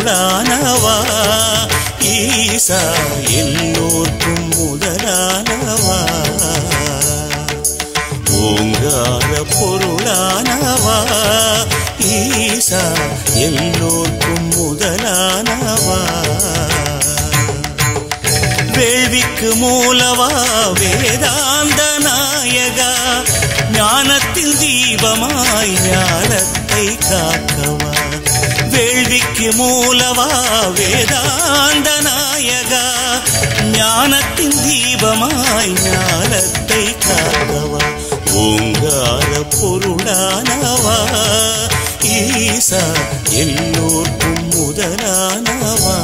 பொருளானவா ஈசா எல்லோர்க்கும் முதலானவா ஓங்கார பொருளானவா ஈசா எல்லோர்க்கும் முதலானவா வேள்விக்கு மூலவா வேதாந்த நாயகா ஞானத்தில் தீபமாய் ஞானத்தை காக்கவா வேள்விக்கு மூலவா வேதாந்த நாயகா ஞானத்தின் தீபமாய் ஞானத்தை காக்கவா ஓங்கார பொருளானவா ஈசா எல்லோர்க்கும் முதலானவா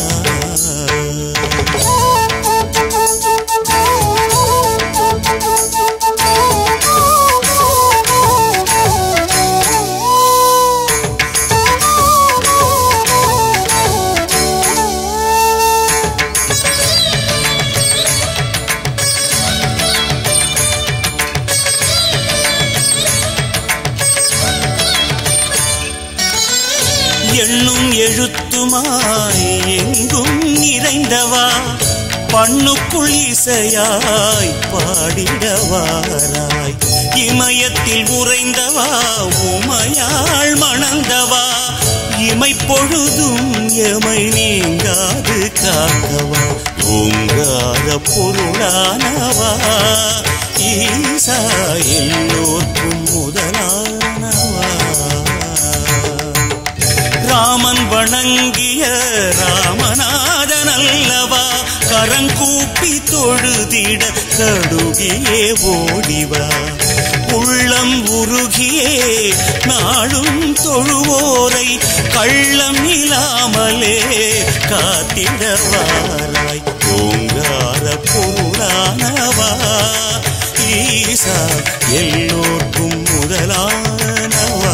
எண்ணும் எழுத்துமாய் எங்கும் நிறைந்தவா பண்ணுக்குள் இசையாய் பாடிடவாராய் இமயத்தில் உறைந்தவா உமையாள் மணந்தவா இமை பொழுதும் எமை நீங்காது காக்கவா ஓங்கார பொருளானவா ஈசா எல்லோர்க்கும் முதலானவா ராமன் வணங்கிய ராமநாதன் அல்லவா கரங்கூப்பி தொழுதிட கடுகியே ஓடிவா உள்ளம் உருகியே நாளும் தொழுவோரை கள்ளம் இல்லாமலே காத்திடவாராய் ஓங்கார பொருளானவா ஈசா எல்லோர்க்கும் முதலானவா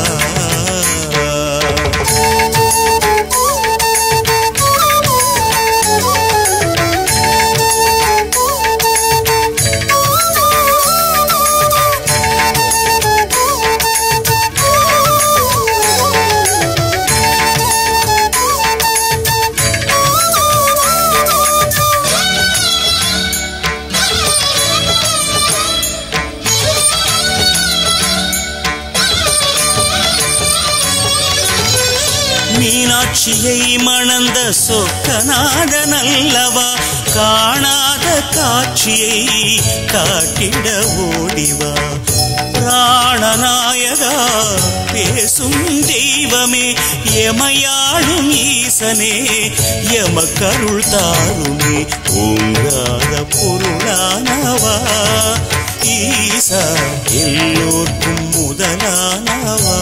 மீனாட்சியை மணந்த சொக்கநாதன் அல்லவா காணாத காட்சியை காட்டிட ஓடிவா பிராணநாயகா பேசும் தெய்வமே எமையாளும் ஈசனே எமக்கருள் தாருமே ஓங்காத பொருளானவா ஈசா எல்லோர்க்கும் முதலானவா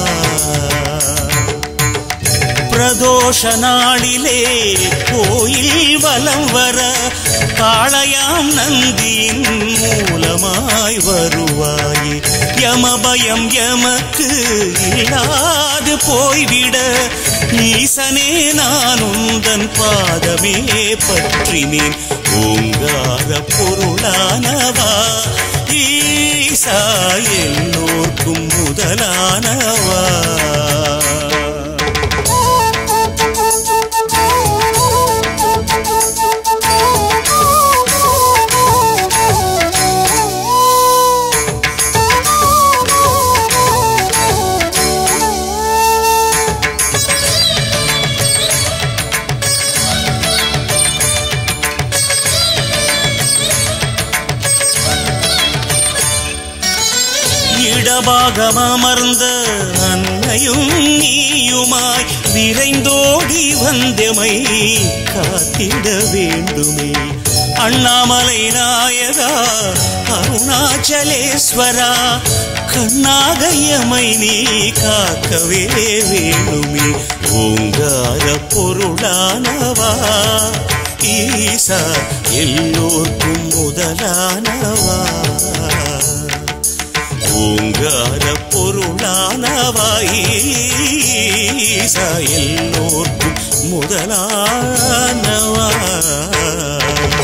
பிரதோஷ நாளிலே கோயில் வலம் வர காளையாம் நந்தியின் மூலமாய் வருவாயே யமபயம் எமக்கு இல்லாது போய்விட ஈசனே நான் உந்தன் பாதமே பற்றினேன் ஓங்கார பொருளானவா ஈசா எல்லோர்க்கும் முதலானவா இடபாகம் அமர்ந்த அன்னையும் நீயுமாய் விரைந்தோடி வந்தமை காத்திட வேண்டுமே அண்ணாமலை நாயகா அருணாச்சலேஸ்வரா கண்ணாகையமை நீ காக்கவே வேணுமே ஓங்கார பொருளானவா ஈசா எல்லோர்க்கும் முதலானவா ஓங்கார பொருளானவாய் ஈசா எல்லோர்க்கும் முதலானவா